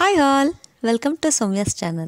Hi all welcome to Soumya's channel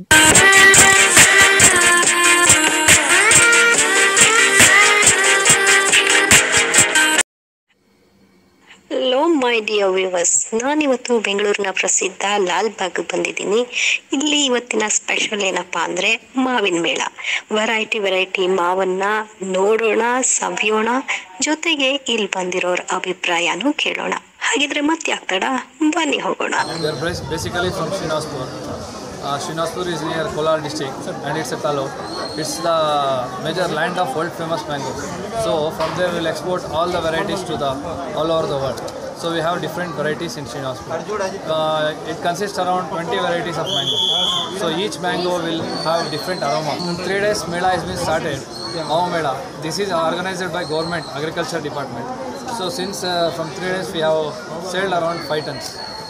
hello my dear viewers ನಾನಿವತ್ತು ಬೆಂಗಳೂರಿನ ಪ್ರಸಿದ್ಧ ಲಾಲ್ ಬಾಗ್ ಬಂದಿದ್ದೀನಿ ಇಲ್ಲಿ ಇವತ್ತಿನ ಸ್ಪೆಷಲ್ ಏನಪ್ಪಾ ಅಂದರೆ ಮಾವಿನ ಮೇಳ ವೆರೈಟಿ ವೆರೈಟಿ ಮಾವನ್ನ ನೋಡೋಣ ಸವಿಯೋಣ ಜೊತೆಗೆ ಇಲ್ಲಿ ಬಂದಿರೋರ ಅಭಿಪ್ರಾಯನೂ ಕೇಳೋಣ ಹಾಗಿದ್ರೆ ಮತ್ತೆ ಆಗ್ತಾಡ ಬನ್ನಿ ಹೋಗೋಣ We are bas- basically from Srinaspur. Uh, Srinaspur is near Kolar district and it's a taluk. It's the major land of world famous mangoes. So from there we'll export all the varieties to the all over the world. So we have different varieties in Srinaspur. Uh, it consists around 20 varieties of mango. So each mango will have different aroma. In three days Mela has been started. Mao Mela. This is organized by government agriculture department. So since uh, from three days we have sold around five tons.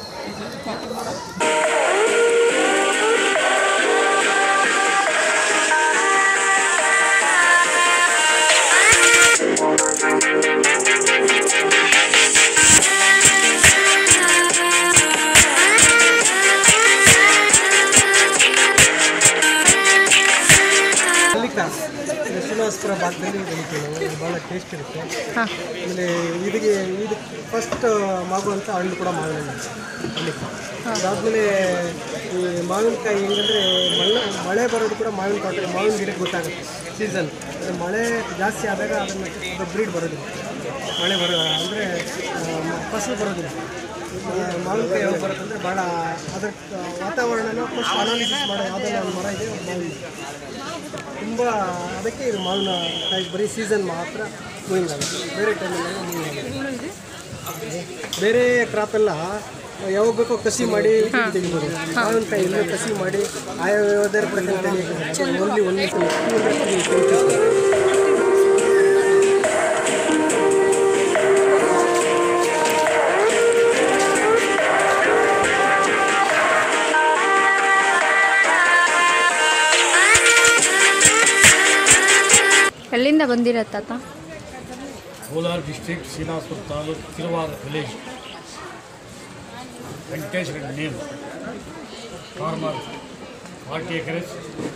ಮಲ್ಲಿಕಾಸ್ Srinivaspur ಭಾಗದಲ್ಲಿ ಬೆಳಿತೀವಿ ನಾವು ಇದು ಭಾಳ taste ಇರುತ್ತೆ ಆಮೇಲೆ ಇದಕ್ಕೆ ಇದು first ಮಾಗುವಂಥ ಹಣ್ಣು ಕೂಡ ಮಾವಿನ ಹಣ್ಣು ಮಲ್ಲಿಕ ಅದಾದಮೇಲೆ ಈ ಮಾವಿನಕಾಯಿ ಹೆಂಗಂದರೆ ಮಳೆ ಮಳೆ ಬರೋದು ಕೂಡ ಮಾವಿನ ತೋಟ ಮಾವಿನ ಗಿಡಕ್ಕೆ ಗೊತ್ತಾಗುತ್ತೆ ಸೀಸನ್ ಮಳೆ ಜಾಸ್ತಿ ಆದಾಗ ಅದನ್ನು ಅದು ಬ್ರೀಡ್ ಬರೋದಿಲ್ಲ ಮಳೆ ಬರೋ ಅಂದರೆ ಫಸಲು ಬರೋದಿಲ್ಲ ಆ, ಮಾವಿನಕಾಯಿ ಯಾವಾಗ ಬರುತ್ತೆ ಅಂದರೆ ಭಾಳ ಅದರ ವಾತಾವರಣನ ಫಸ್ಟ್ ಅನಾಲಿಸಿಸ್ ಮಾಡೋ ಯಾವುದೆಲ್ಲ ಒಂದು ಮರ ಇದೆ ಅದು ಮಾವಿನ ತುಂಬ ಅದಕ್ಕೆ ಇದು ಮಾವಿನ ಕಾಯಿ ಬರೀ ಸೀಸನ್ ಮಾತ್ರ ಮೂವಿಂಗ್ ಆಗುತ್ತೆ ಬೇರೆ ಟೈಮಲ್ಲೆಲ್ಲ ಮೂವಿಂಗ್ ಆಗುತ್ತೆ ಬೇರೆ ಕ್ರಾಪ್ ಎಲ್ಲ ಯಾವಾಗ ಬೇಕೋ ಕಸಿ ಮಾಡಿ ತೆಗಿಬೋದು ಮಾವಿನಕಾಯಿ ಎಲ್ಲ ಕಸಿ ಮಾಡಿ ಆಯಾ ಯಾವುದೇ ಪ್ರಕಾರ ತೆಗಿಯೋಕೆ ಓನ್ಲಿ ಒಂದು ಎಲ್ಲಿಂದ ಬಂದಿರೋ ತಾತ Kolar district Srinivasapura taluk Tiruvara village Venkatesh Reddy name farmer forty acres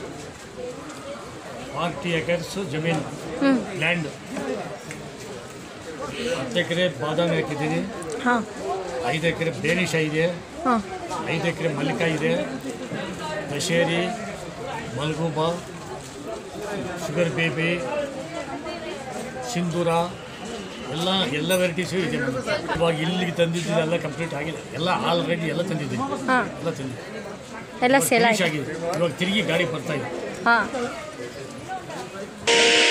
forty acres ಜಮೀನು ಲ್ಯಾಂಡ್ ಹತ್ತು ಎಕರೆ ಬಾದಾಮಿ ಹಾಕಿದ್ದೀನಿ ಹಾಂ ಐದು ಎಕರೆ ಬೇರಿಷ ಇದೆ ಹಾಂ ಐದು ಎಕರೆ ಮಲ್ಲಿಕ ಇದೆ ದಶೇರಿ ಮಲ್ಗೂಬ ಶುಗರ್ ಬೇಬಿ ಸಿಂಧೂರ ಎಲ್ಲ ಎಲ್ಲ ವೆರೈಟೀಸು ಇದೆ ನಮ್ದು. ಇವಾಗ ಇಲ್ಲಿಗೆ ತಂದಿದ್ದೆಲ್ಲ ಕಂಪ್ಲೀಟ್ ಆಗಿದೆ ಎಲ್ಲ ಆಲ್ರೆಡಿ ಎಲ್ಲ ತಂದಿದ್ದೀನಿ ಹಾಂ ಎಲ್ಲ ತಂದಿದ್ದೀನಿ ಎಲ್ಲ ಸೇಲ್ ಫಿನಿಶ್ ಆಯ್ತು ಆಗಿದೆ ಇವಾಗ ತಿರುಗಿ ಗಾಡಿ ಬರ್ತಾ ಇದೆ ಹಾಂ